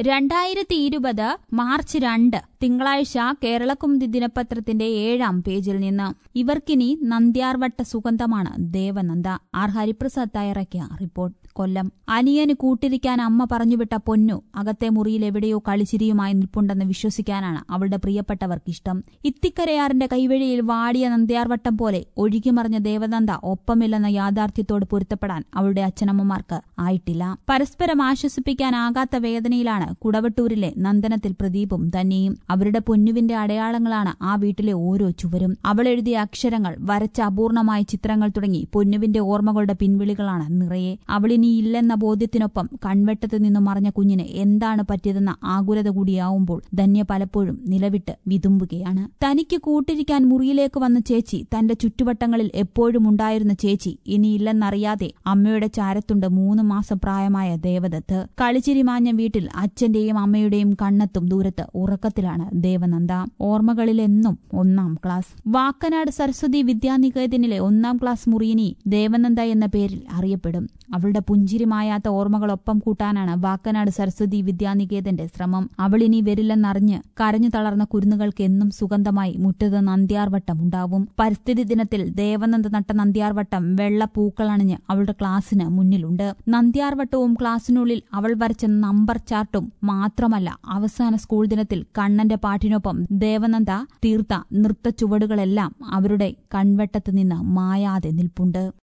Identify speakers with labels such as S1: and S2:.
S1: രണ്ടായിരത്തി ഇരുപത് മാർച്ച് രണ്ട് തിങ്കളാഴ്ച കേരളക്കുമുതി ദിനപത്രത്തിന്റെ ഏഴാം പേജിൽ നിന്ന് ഇവർക്കിനി നന്ദ്യാർവട്ട സുഗന്ധമാണ് ദേവനന്ദ ആർ ഹരിപ്രസാദ് തയ്യാറാക്കിയ റിപ്പോർട്ട് കൊല്ലം അനിയന് കൂട്ടിരിക്കാൻ അമ്മ പറഞ്ഞുവിട്ട പൊന്നു അകത്തെ മുറിയിൽ എവിടെയോ കളിച്ചിരിയുമായി നിൽപ്പുണ്ടെന്ന് വിശ്വസിക്കാനാണ് അവളുടെ പ്രിയപ്പെട്ടവർക്കിഷ്ടം ഇത്തിക്കരയാറിന്റെ കൈവഴിയിൽ വാടിയ നന്ദ്യാർവട്ടം പോലെ ഒഴുകിമറിഞ്ഞ ദേവനന്ദ ഒപ്പമില്ലെന്ന യാഥാർത്ഥ്യത്തോട് പൊരുത്തപ്പെടാൻ അവളുടെ അച്ഛനമ്മമാർക്ക് ആയിട്ടില്ല പരസ്പരം ആശ്വസിപ്പിക്കാനാകാത്ത വേദനയിലാണ് കുടവട്ടൂരിലെ നന്ദനത്തിൽ പ്രദീപും ധന്യയും അവരുടെ പൊന്നുവിന്റെ അടയാളങ്ങളാണ് ആ വീട്ടിലെ ഓരോ ചുവരും അവൾ എഴുതിയ അക്ഷരങ്ങൾ വരച്ച അപൂർണമായ ചിത്രങ്ങൾ തുടങ്ങി പൊന്നുവിന്റെ ഓർമ്മകളുടെ പിൻവിളികളാണ് നിറയെ അവളിനി ഇല്ലെന്ന ബോധ്യത്തിനൊപ്പം കൺവെട്ടത്ത് നിന്നും മറഞ്ഞ കുഞ്ഞിന് എന്താണ് പറ്റിയതെന്ന ആകുലത കൂടിയാവുമ്പോൾ ധന്യ പലപ്പോഴും നിലവിട്ട് വിതുമ്പുകയാണ് തനിക്ക് കൂട്ടിരിക്കാൻ മുറിയിലേക്ക് വന്ന ചേച്ചി തന്റെ ചുറ്റുവട്ടങ്ങളിൽ എപ്പോഴും ഉണ്ടായിരുന്ന ചേച്ചി ഇനിയില്ലെന്നറിയാതെ അമ്മയുടെ ചാരത്തുണ്ട് മൂന്ന് മാസം പ്രായമായ ദേവദത്ത് കളിച്ചിരി മാഞ്ഞ വീട്ടിൽ അച്ഛന്റെയും അമ്മയുടെയും കണ്ണത്തും ദൂരത്ത് ഉറക്കത്തിലാണ് ദേവനന്ദ ഓർമ്മകളിലെന്നും ഒന്നാം ക്ലാസ് വാക്കനാട് സരസ്വതി വിദ്യാനികേതനിലെ ഒന്നാം ക്ലാസ് മുറിയിനി ദേവനന്ദ എന്ന പേരിൽ അറിയപ്പെടും അവളുടെ പുഞ്ചിരി മായാത്ത ഓർമ്മകളൊപ്പം കൂട്ടാനാണ് വാക്കനാട് സരസ്വതി വിദ്യാനികേതന്റെ ശ്രമം അവളിനി വരില്ലെന്നറിഞ്ഞ് കരഞ്ഞു തളർന്ന കുരുന്നുകൾക്ക് എന്നും സുഗന്ധമായി മുറ്റത്ത് നന്ദ്യാർവട്ടം ഉണ്ടാവും പരിസ്ഥിതി ദിനത്തിൽ ദേവനന്ദ നട്ട നന്ദ്യാർവട്ടം വെള്ള പൂക്കളണിഞ്ഞ് അവളുടെ ക്ലാസ്സിന് മുന്നിലുണ്ട് നന്ദ്യാർവട്ടവും ക്ലാസ്സിനുള്ളിൽ അവൾ വരച്ച നമ്പർ ചാർട്ടും മാത്രമല്ല അവസാന സ്കൂൾ ദിനത്തിൽ കണ്ണന്റെ പാട്ടിനൊപ്പം ദേവനന്ദ തീർത്ത നൃത്ത ചുവടുകളെല്ലാം അവരുടെ കൺവെട്ടത്ത് നിന്ന് മായാതെ നിൽപ്പുണ്ട്